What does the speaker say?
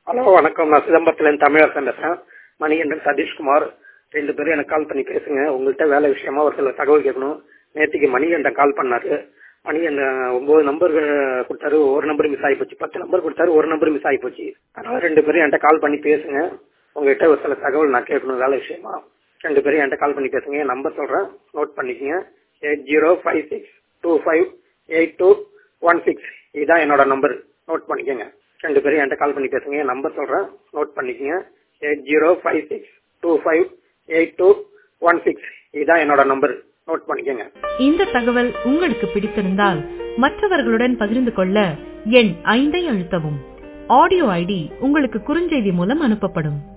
hello வணக்கம் நான் சிதம்பரத்துலேருந்து தமிழரசன் பேசுகிறேன் மணிகண்டன் சதீஷ்குமார் ரெண்டு பேரும் எனக்கு கால் பண்ணி பேசுங்க உங்கள்கிட்ட வேலை விஷயமா ஒரு சில தகவல் கேட்கணும் நேற்றுக்கு மணிகண்டன் கால் பண்ணாரு மணிகண்டன் ஒன்பது நம்பர் கொடுத்தாரு ஒரு நம்பர் மிஸ் ஆகி போச்சு பத்து நம்பர் கொடுத்தாரு ஒரு நம்பர் மிஸ் ஆகி போச்சு அதனால ரெண்டு பேரும் என்கிட்ட கால் பண்ணி பேசுங்க உங்ககிட்ட ஒரு சில தகவல் நான் கேட்கணும் வேலை விஷயமா ரெண்டு பேரும் என்கிட்ட கால் பண்ணி பேசுங்க என் நம்பர் சொல்கிறேன் நோட் பண்ணிக்கங்க eight zero five six two five eight two one six இதுதான் என்னோட நம்பர் நோட் பண்ணிக்கோங்க ரெண்டு பேரும் என்கிட்ட கால் பண்ணி பேசுங்க என் நம்பர் சொல்கிறேன் நோட் பண்ணிக்கங்க eight zero five six two five eight two one six இதுதான் என்னோட நம்பர் நோட் பண்ணிக்கோங்க இந்த தகவல் உங்களுக்கு பிடித்திருந்தால் மற்றவர்களுடன் பகிர்ந்து கொள்ள எண் ஐந்தை அழுத்தவும் ஆடியோ ஐடி உங்களுக்கு குறுஞ்செய்தி மூலம் அனுப்பப்படும்